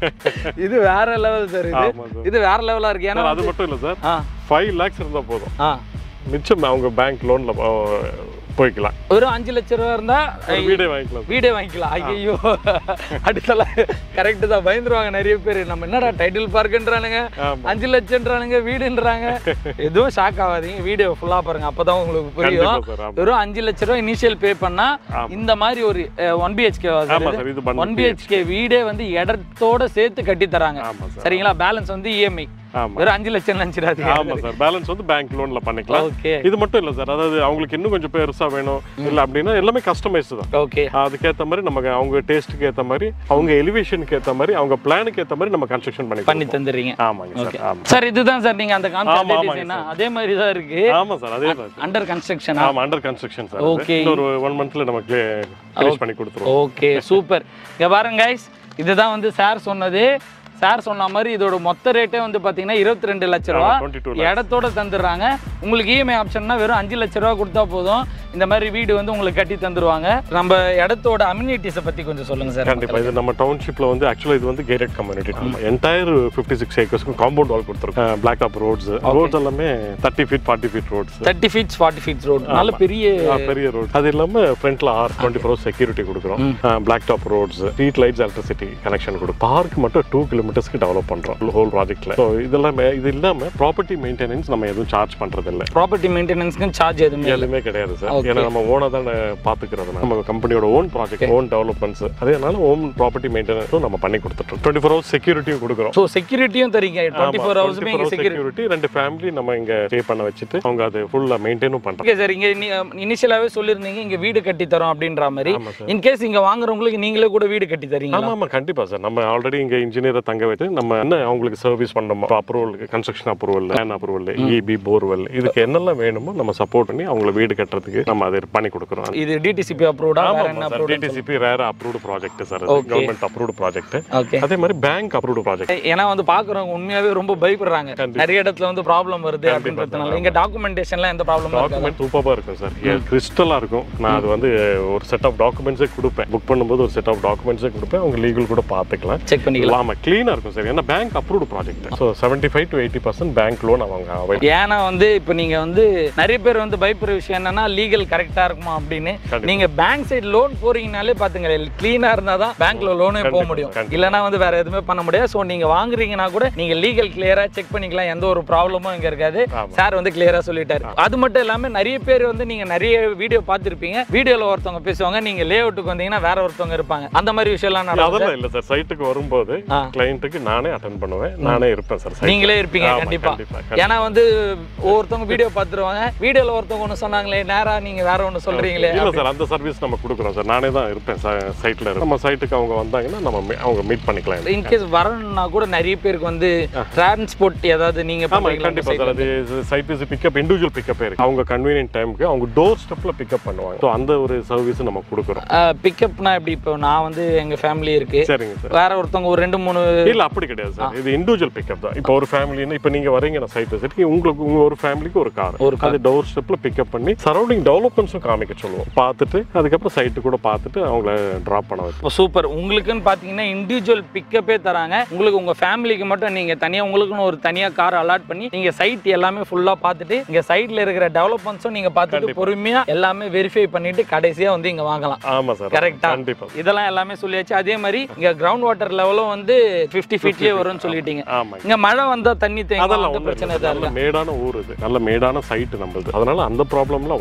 இது வேற லெவல் சார் இது ஆமா சார் இது வேற லெவலா இருக்கு ஏன்னா சார், அது மட்டும் இல்ல சார் ஆ ஃபைவ் லேக்ஸ் இருந்தா போதும் ஆ மிச்சம் அவங்க பேங்க் லோன்ல போய்க்கலாம் வெறும் அஞ்சு லட்சம் ரூபா இருந்தா ஒரு வீடே வாங்கிக்கலாம் சார். வீடே வாங்கிக்கலாம் ஐயோ அடுத்தலாம் கரெக்ட் தான் பயந்துருவாங்க நிறைய பேர் நம்ம என்னடா டைட்டில் பார்க்குன்றானுங்க ஆமா. அஞ்சு லட்சம்ன்றானுங்க வீடுன்றாங்க எதுவும் ஷாக் ஆகாதீங்க வீடியோ ஃபுல்லா பாருங்க அப்பதான் உங்களுக்கு புரியும் கண்டிப்பா சார் ஆமா. வெறும் அஞ்சு லட்ச ரூபா இனிஷியல் பே பண்ணா ஆமா. இந்த மாதிரி ஒரு ஒன் பிஹெச்கே ஆமா சார் இது பண்ண ஒன் பிஹெச்கே வீடே வந்து இடத்தோட சேர்த்து கட்டி தராங்க ஆமா சார் சரிங்களா பேலன்ஸ் வந்து இஎம்ஐ ஆமா வெறும் அஞ்சு லட்சம் நினைச்சிடாதீங்க ஆமா சார் பேலன்ஸ் வந்து பேங்க் லோன்ல பண்ணிக்கலாம் ஓகே இது மட்டும் இல்ல சார் அதாவது அவங்களுக்கு இன்னும் கொஞ்சம் பெருசா வேணும் இல்ல அப்படின்னா எல்லாமே கஸ்டமைஸ்டு தான் ஓகே அதுக்கேத்த மாதிரி நமக்கு அவங்க டேஸ்ட்டுக்கு ஏத்த மாதிரி அவங்க எலிவேஷனுக்கு ஏத்த மாதிரி அவங்க பிளானுக்கு ஏத்த மாதிரி நம்ம கன்ஸ்ட்ரக்ஷன் பண்ணி பண்ணி தந்துடுறீங்க ஆமாங்க சார் ஆமா சார் இதுதான் சார் நீங்க அந்த ஆமா, கான்செப்ட் ஆமாங்க டிசைனா அதே மாதிரி தான் இருக்கு ஆமா சார் அதே தான் அண்டர் கன்ஸ்ட்ரக்ஷனா ஆமா அண்டர் கன்ஸ்ட்ரக்ஷன் சார் Okay. ஒரு ஒன் மந்த்ல நமக்கு ஃபினிஷ் பண்ணி கொடுத்துருவோம் ஓகே சூப்பர் இங்க பாருங்க கைஸ் இதுதான் வந்து சார் சொன்னது சார் சொன்ன மாதிரி இதோட மொத்த ரேட்டே வந்து பாத்தீங்கன்னா இருபத்தி ரெண்டு லட்ச ரூபா டுவெண்ட்டி டூ இடத்தோட தந்துடுறாங்க உங்களுக்கு இஎம்ஐ ஆப்ஷன்னா வெறும் அஞ்சு லட்ச ரூபா கொடுத்தா போதும் இந்த மாதிரி வீடு வந்து உங்களுக்கு கட்டி தந்துருவாங்க நம்ம இடத்தோட அம்யூனிட்டிஸை பத்தி கொஞ்சம் சொல்லுங்க சார் கண்டிப்பா இது நம்ம டவுன்ஷிப்ல வந்து ஆக்சுவலா இது வந்து gated community entire fifty six ஏக்கர்ஸ்க்கும் காம்பவுண்ட் வால் கொடுத்துருக்கோம் பிளாக் டாப் ரோட்ஸ் ரோட்ஸ் எல்லாமே thirty feet forty feet roads thirty feets forty feets road நல்ல பெரிய பெரிய ரோட் அது இல்லாம ஃப்ரண்ட்ல ஆர் டுவெண்ட்டி ஃபோர் செக்யூரிட்டி கொடுக்குறோம் black top roads street lights electricity connection கொடுக்கும் பார்க் மட்டும் டூ கிலோமீட்டர்ஸ்க்கு டெவலப் பண்றோம் ஹோல் ப்ராஜெக்ட்ல ஸோ இதெல்லாமே இது இல்லாம ப்ராப்பர்ட்டி மெயின்டெனன்ஸ் நம்ம எதுவும் சார்ஜ் பண்றது இல்ல ப்ராப்பர்ட்டி மெயின்டெனன்ஸ்க்கு சார்ஜ் எதுவுமே இல்லை எதுவுமே கிடையாது சார் Okay. ஏன்னா நம்ம ஓனா தானே பாத்துக்கிறது நம்ம கம்பெனியோட ஓன் ப்ராஜெக்ட் ஓன் டெவலப்மெண்ட்ஸ் அதனால ஓன் ப்ராப்பர்ட்டி மெயின்டெனன்ஸும் நம்ம பண்ணி கொடுத்துட்டோம் டுவெண்ட்டி ஃபோர் ஹவர்ஸ் செக்யூரிட்டியும் கொடுக்குறோம் ஸோ செக்யூரிட்டியும் தரீங்க டுவெண்ட்டி ஃபோர் ஹவர்ஸுமே இங்கே செக்யூரிட்டி செக்யூரிட்டி ரெண்டு ஃபேமிலி நம்ம இங்க ஸ்டே பண்ண வச்சுட்டு அவங்க அது ஃபுல்லா மெயின்டைனும் பண்றாங்க ஓகே சார் இங்கே இனிஷியலாகவே சொல்லியிருந்தீங்க இங்கே வீடு கட்டி தரோம் அப்படின்ற மாதிரி ஆமா சார் இன்கேஸ் இங்கே வாங்குறவங்களுக்கு நீங்களே கூட வீடு கட்டி தரீங்களா ஆமா ஆமா கண்டிப்பா சார் நம்ம ஆல்ரெடி இங்க இன்ஜினியரை தங்க வச்சு நம்ம என்ன அவங்களுக்கு சர்வீஸ் பண்ணோமோ approval construction approval land approval EB borewell இதுக்கு என்னெல்லாம் வேணுமோ நம்ம சப்போர்ட் பண்ணி அவங்கள வீடு கட்டுறதுக்கு நம்ம அதை பண்ணி கொடுக்குறோம் இது டிடிசிபி அப்ரூவ்டா வேற என்ன ஆமா sir approve DTCP RERA approved project sir Okay. Government approved project okay அதே மாதிரி பேங்க் அப்ரூவ்டு ப்ராஜெக்ட் ஏன்னா வந்து பாக்குறவங்க உண்மையாவே ரொம்ப பயப்படுறாங்க கண்டிப்பா. நிறைய இடத்துல வந்து ப்ராப்ளம் வருது கண்டிப்பா அப்படின்றதுனால இங்க டாக்குமெண்டேஷன்லாம் எந்த ப்ராப்ளமும் இருக்காது டாக்குமெண்ட் சூப்பராக இருக்கும் சார் கிறிஸ்டலாக இருக்கும் நான் அது வந்து ஒரு செட் ஆஃப் டாக்குமெண்ட்ஸே கொடுப்பேன் புக் பண்ணும்போது ஒரு செட் ஆஃப் டாக்குமெண்ட்ஸே கொடுப்பேன் அவங்க லீகல் கூட பார்த்துக்கலாம் செக் பண்ணிக்கலாம் ஆமாம் க்ளீனாக இருக்கும் சார் ஏன்னா bank approved project so seventy five to eighty percent bank loan அவங்க அவைல் ஏன்னா வந்து இப்போ நீங்க வந்து நிறைய பேர் வந்து பயப்படுற விஷயம் என்னன்னா லீகல் கரெக்டா இருக்குமா அப்படின்னு கண்டிப்பா. நீங்க பேங்க் சைடு லோன் போறீங்கனாலே பாத்துங்க கிளீனா இருந்தா தான் பேங்க்ல லோனே போக கண்டிப்பா, முடியும் கண்டிப்பா. இல்லைன்னா வந்து வேற எதுவுமே பண்ண முடியாது ஸோ நீங்க வாங்குறீங்கன்னா கூட நீங்க லீகல் கிளியரா செக் பண்ணிக்கலாம் எந்த ஒரு ப்ராப்ளமும் இங்க இருக்காது ஆமா. சார் வந்து கிளியரா சொல்லிட்டாரு அது மட்டும் இல்லாம நிறைய பேர் வந்து நீங்க நிறைய வீடியோ பார்த்திருப்பீங்க வீடியோல ஒருத்தவங்க பேசுவாங்க நீங்க லே அவுட்டுக்கு வந்தீங்கன்னா வேற ஒருத்தவங்க இருப்பாங்க அந்த மாதிரி விஷயம்லாம் நடக்கும் அதெல்லாம் இல்லை சார் சைட்டுக்கு வரும்போது ஆ. கிளைண்ட்டுக்கு நானே அட்டன் பண்ணுவேன் நானே இருப்பேன் சார் நீங்களே இருப்பீங்க ஆமா, கண்டிப்பா கண்டிப்பா, கண்டிப்பா. ஏன்னா வந்து ஒவ்வொருத்தவங்க வீடியோ பார்த்துருவாங்க வீடியோல ஒருத்தவங்க ஒன்று சொன்னாங்களே நேரா நீங்க வேற ஒன்று சொல்றீங்களே இல்ல சார் அந்த சர்வீஸ் நம்ம கொடுக்குறோம் சார் நானே தான் இருப்பேன் சைட்ல இருப்பேன் நம்ம சைட்டுக்கு அவங்க வந்தாங்கன்னா நம்ம மீ- அவங்க மீட் பண்ணிக்கலாம் இன்கேஸ் வரணும்னா கூட நிறைய பேருக்கு வந்து டிரான்ஸ்போர்ட் ஏதாவது நீங்க ஆமா பண்றீங்களா கண்டிப்பா சார் அது site visit pickup individual pickup இருக்கு அவங்க கன்வீனியன்ட் டைமுக்கு அவங்க டோர் ஸ்டெப்ல பிக்கப் பண்ணுவாங்க ஸோ அந்த ஒரு சர்வீஸ் நம்ம கொடுக்குறோம் பிக்கப்னா எப்படி இப்போ நான் வந்து எங்க ஃபேமிலி இருக்கு சரிங்க சார் வேற ஒருத்தவங்க ஒரு ரெண்டு மூணு இல்ல அப்படி கிடையாது சார் இது இண்டிவிஜுவல் பிக்கப் தான் இப்போ ஒரு ஃபேமிலினா இப்போ நீங்க வரீங்க நான் சைட் விசிட் உங்களுக்கு உங்க ஒரு ஃபேமிலிக்கு ஒரு கார் ஒரு அது டோர் ஸ்டெப்ல பிக்கப் பண்ணி சரௌண்டிங் டெவலப்மெண்ட்ஸும் காமிக்க சொல்லுவோம் பார்த்துட்டு அதுக்கப்புறம் சைட்டு கூட பார்த்துட்டு அவங்கள டிராப் பண்ண வைப்போம் இப்போ சூப்பர் உங்களுக்குன்னு பார்த்தீங்கன்னா இண்டிவிஜுவல் பிக்கப்பே தராங்க உங்களுக்கு உங்க ஃபேமிலிக்கு மட்டும் நீங்க தனியா உங்களுக்குன்னு ஒரு தனியா கார் அலாட் பண்ணி நீங்க சைட் எல்லாமே ஃபுல்லா பார்த்துட்டு இங்க சைட்ல இருக்கிற டெவலப்மெண்ட்ஸும் நீங்க பார்த்துட்டு பொறுமையா எல்லாமே வெரிஃபை பண்ணிட்டு கடைசியா வந்து இங்க வாங்கலாம் ஆமா சார் கரெக்டா கண்டிப்பா இதெல்லாம் எல்லாமே சொல்லியாச்சு அதே மாதிரி இங்க கிரவுண்ட் வாட்டர் லெவலும் வந்து 50 ஃபீட்லயே வரும்னு சொல்லிட்டீங்க ஆமா இங்க மழை வந்தா தண்ணி தேங்கும் அதெல்லாம் அந்த ஒண்ணும் பிரச்சனை இல்லை எதாவது நல்ல மேடான ஊர் இது நல்ல மேடான சைட் நம்மளுது அதனால அந்த ப்ராப்ளம்லாம் ஒன்றும் கிடையாது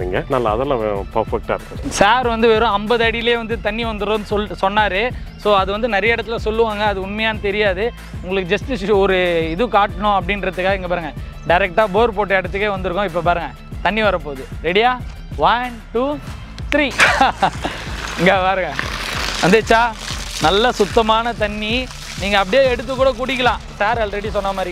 இருக்காதுங்க நல்லா அதெல்லாம் பர்ஃபெக்டாக இருக்கும் சார் வந்து வெறும் ஐம்பது அடியிலே வந்து தண்ணி வந்துடும்னு சொல் சொன்னார் ஸோ அது வந்து நிறைய இடத்துல சொல்லுவாங்க அது உண்மையான்னு தெரியாது உங்களுக்கு ஜஸ்ட் ஒரு இது காட்டணும் அப்படின்றதுக்காக இங்கே பாருங்கள் டைரெக்டாக போர் போட்ட இடத்துக்கே வந்திருக்கோம் இப்போ பாருங்கள் தண்ணி வரப்போகுது ரெடியா ஒன் டூ த்ரீ இங்கே பாருங்க வந்துச்சா நல்ல சுத்தமான தண்ணி நீங்கள் அப்படியே எடுத்து கூட குடிக்கலாம் சார் ஆல்ரெடி சொன்ன மாதிரி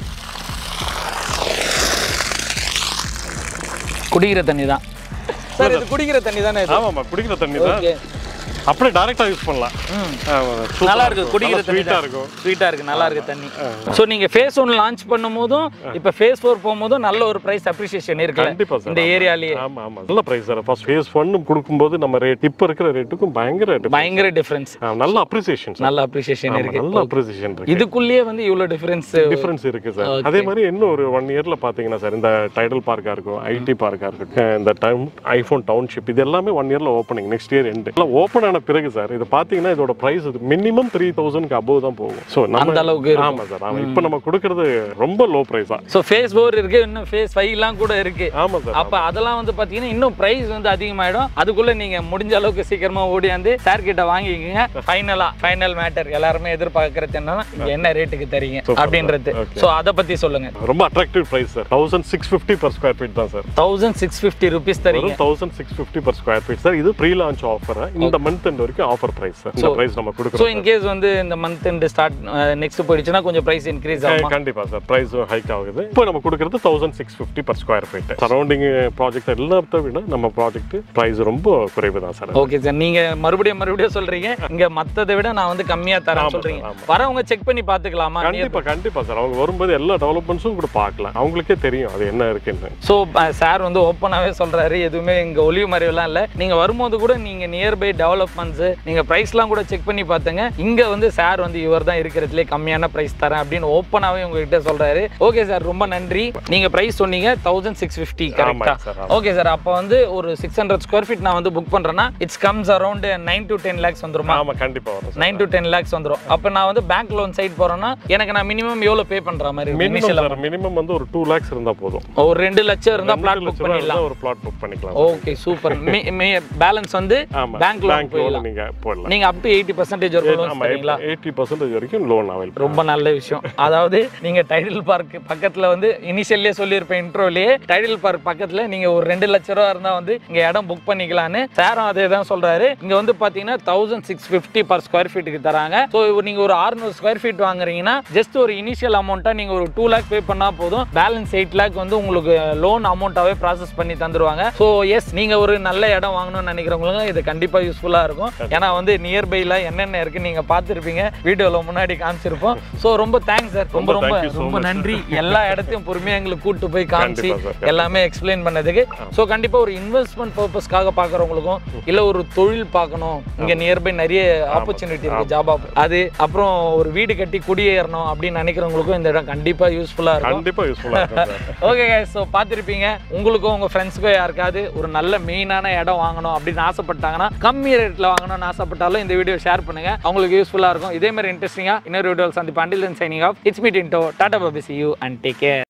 குடிக்கிற தண்ணி தான் சார் இது குடிக்கிற தண்ணி தானே இது ஆமாம்மா குடிக்கிற தண்ணி தான் ஓகே அப்படியே டேரெக்டாக யூஸ் பண்ணலாம் ம் ஆமா, super நல்லா ஆ இருக்கு குடிக்கிற தண்ணி ஸ்வீட்டாக இருக்கும் ஸ்வீட்டா இருக்கு நல்லா இருக்கு தண்ணி ஸோ நீங்க ஃபேஸ் ஒன் லான்ச் பண்ணும்போதும் இப்போ ஃபேஸ் ஃபோர் போகும்போதும் நல்ல ஒரு பிரைஸ் அப்ரிசியேஷன் இருக்குல்ல கண்டிப்பா சார் இந்த ஏரியாலயே ஆமா ஆமா நல்ல price sir first phase one கொடுக்கும்போது நம்ம ரேட் இப்போ இருக்கிற ரேட்டுக்கும் பயங்கர difference. பயங்கர டிஃபரன்ஸ் ஆ, நல்ல அப்ரிசியேஷன் சார் நல்ல அப்ரிசியேஷன் ஆமா, இருக்கு நல்ல அப்ரிசியேஷன் இருக்கு இதுக்குள்ளேயே வந்து இவ்வளோ டிஃபரன்ஸ் டிஃபரன்ஸ் இருக்கு சார் அதே மாதிரி இன்னும் ஒரு ஒன் இயர்ல பாத்தீங்கன்னா சார் இந்த டைடல் பார்க்கா இருக்கும் ஐடி பார்க்கா இருக்கட்டும் இந்த டைம் ஐபோன் டவுன்ஷிப் இது எல்லாமே ஒன் இயர்ல ஓப்பனிங் நெக்ஸ்ட் இயர் எண்டு எல்லாம் ஓப்பன் ஆன பிறகு சார் இது பாத்தீங்கன்னா இதோட பிரைஸ் மினிமம் த்ரீ தௌசண்ட்க்கு அபோவ் தான் போகும் ஸோ அந்த நம்ம அளவுக்கு இருக்கும் ஆமா சார் ஆமா இப்போ நம்ம கொடுக்கறது ரொம்ப லோ ப்ரைஸா ஸோ ஃபேஸ் ஃபோர் இருக்கு இன்னும் ஃபேஸ் ஃபைவ்லாம் கூட இருக்கு ஆமா சார் அப்ப அதெல்லாம் வந்து பாத்தீங்கன்னா இன்னும் பிரைஸ் வந்து அதிகமாயிடும் அதுக்குள்ள நீங்க முடிஞ்ச அளவுக்கு சீக்கிரமா ஓடியாந்து சார் கிட்ட வாங்கிக்கோங்க ஃபைனலா ஃபைனல் மேட்டர் எல்லாருமே எதிர்பார்க்கறது என்னன்னா இங்க என்ன ரேட்டுக்கு தரீங்க Super, அப்படின்றது okay. ஸோ அதை பத்தி சொல்லுங்க ரொம்ப attractive price sir thousand six fifty per square feet தான் sir thousand six fifty rupees தரீங்க வெறும் thousand six fifty per square feet sir இது ப்ரீ லான்ச் ஆஃபர் இந்த மந்த் எண்ட் வரைக்கும் ஆஃபர் பிரைஸ் சார் இந்த பிரைஸ் நம்ம ஸோ கொடுக்குறோம் in case வந்து இந்த மந்த் எண்ட் ஸ்டார்ட் நெக்ஸ்ட் போயிடுச்சுன்னா கொஞ்சம் பிரைஸ் இன்க்ரீஸ் ஆகுமா கண்டிப்பா சார் பிரைஸ் ஹைக் ஆகுது இப்போ நம்ம கொடுக்குறது thousand six fifty per square feet surrounding project எல்லாத்த விட நம்ம ப்ராஜெக்ட் பிரைஸ் ரொம்ப குறைவு தான் சார் ஓகே சார் நீங்க மறுபடியும் மறுபடியும் சொல்றீங்க இங்க மத்ததை விட நான் வந்து கம்மியா தரேன் ஆமா சொல்றீங்க சார், ஆமா. வரவங்க செக் பண்ணி பாத்துக்கலாமா கண்டிப்பா கண்டிப்பா சார் அவங்க வரும்போது எல்லா டெவலப்மெண்ட்ஸும் கூட பார்க்கலாம் அவங்களுக்கே தெரியும் அது என்ன இருக்குன்னு ஸோ சார் வந்து ஓப்பனாகவே சொல்றாரு எதுவுமே இங்க ஒளிவு மறைவுலாம் இல்லை நீங்க வரும்போது கூட நீங்க நியர்பை டெவலப்மெண்ட்ஸ் நீங்க ப்ரைஸ்லாம் கூட செக் பண்ணி பார்த்துங்க இங்க வந்து சார் வந்து இவர் தான் இருக்கிறதுலே கம்மியான ப்ரைஸ் தரேன் அப்படின்னு ஓப்பனாகவே உங்ககிட்ட சொல்றாரு ஓகே சார் ரொம்ப நன்றி நீங்க ப்ரைஸ் சொன்னீங்க தௌசண்ட் சிக்ஸ் ஃபிஃப்டி கரெக்டா சார், ஆமா. ஓகே சார் அப்போ வந்து ஒரு சிக்ஸ் ஹண்ட்ரட் ஸ்கொயர் ஃபீட் நான் வந்து புக் பண்றேன்னா it's comes around nine to ten lakhs வந்துருமா ஆமா கண்டிப்பா வரும் sir nine to ten lakhs வந்துரும் அப்போ நான் வந்து பேங்க் லோன் சைட் போறேன்னா எனக்கு நான் மினிமம் எவ்வளோ பே பண்ற மாதிரி மினிமம் இனிஷியல் சார் மினிமம் வந்து ஒரு டூ லேக்ஸ் இருந்தா போதும் ஒரு ரெண்டு லட்சம் இருந்தா ரெண்டு பிளாட் லட்ச புக் ரூபா பண்ணிடலாம் இருந்தா ஒரு பிளாட் புக் பண்ணிக்கலாம் ஓகே சூப்பர் பேலன்ஸ் வந்து ஆமா பேங்க் லோன் பேங்க் லோன் நீங்க போடலாம் நீங்க அப் டு எயிட்டி பர்சன்டேஜ் ஒரு லோன் ஆமா தரீங்களா எயிட்டி பர்சன்டேஜ் வரைக்கும் லோன் அவைலபிள் ரொம்ப நல்ல விஷயம் அதாவது நீங்க டைடில் பார்க் பக்கத்துல வந்து இனிஷியல்லே சொல்லியிருப்பேன் இன்ட்ரோலயே டைடில் பார்க் பக்கத்துல நீங்க ஒரு ரெண்டு லட்ச ரூபா இருந்தா வந்து இங்க இடம் புக் பண்ணிக்கலாம்னு சாரும் அதே தான் சொல்றாரு இங்க வந்து பாத்தீங்கன்னா thousand six fifty per square ஃபீட்டுக்கு தராங்க ஸோ நீங்க ஒரு 600 ஸ்கொயர் ஃபீட் வாங்குறீங்கன்னா ஜஸ்ட் ஒரு இனிஷியல் அமௌண்ட்டா நீங்க ஒரு டூ லேக் பே பண்ணா போதும் பேலன்ஸ் எயிட் லேக் வந்து உங்களுக்கு லோன் அமௌண்ட்டாவே ப்ராசஸ் பண்ணி தந்துருவாங்க ஸோ எஸ் நீங்க ஒரு நல்ல இடம் வாங்கணும்னு நினைக்கிறவங்களுக்கு இது கண்டிப்பா யூஸ்ஃபுல்லா இருக்கும் ஏன்னா வந்து நியர்பைல என்னென்ன இருக்கு நீங்க பார்த்துருப்பீங்க வீடியோல முன்னாடி காமிச்சிருப்போம் ஸோ ரொம்ப தேங்க்ஸ் சார் ரொம்ப ரொம்ப thank you so ரொம்ப much. நன்றி எல்லா இடத்தையும் பொறுமையா எங்களுக்கு கூட்டு போய் காமிச்சு கண்டிப்பா sir, எல்லாமே எக்ஸ்பிளைன் பண்ணதுக்கு ஸோ கண்டிப்பா ஒரு இன்வெஸ்ட்மெண்ட் பர்பஸ்க்காக பார்க்குறவங்களுக்கும் இல்ல ஒரு தொழில் பார்க்கணும் இங்க நியர்பை நிறைய ஆப்பர்ச்சுனிட்டி இருக்கு ஜாப் அது அப்புறம் ஒரு வீடு கட்டி குடியேறணும் அப்படின்னு நினைக்கிறவங்களுக்கும் இந்த இடம் கண்டிப்பா யூஸ்ஃபுல்லா இருக்கும் கண்டிப்பா யூஸ்ஃபுல்லா இருக்கும் சார் ஓகே கைஸ் ஸோ பார்த்துருப்பீங்க உங்களுக்கும் உங்கள் ஃப்ரெண்ட்ஸுக்கும் யாருக்காவது ஒரு நல்ல மெயினான இடம் வாங்கணும் அப்படின்னு ஆசைப்பட்டாங்கன்னா கம்மி ரேட்டில் வாங்கணும்னு ஆசைப்பட்டாலும் இந்த வீடியோ ஷேர் பண்ணுங்க அவங்களுக்கு யூஸ்ஃபுல்லாக இருக்கும் இதே மாதிரி இன்ட்ரெஸ்டிங்காக இன்னொரு வீடியோவில் சந்திப்பாண்டில் சைனிங் ஆஃப் இட்ஸ் மீட் இன்டோ டாடா பபிசி யூ அண்ட் டேக் கேர்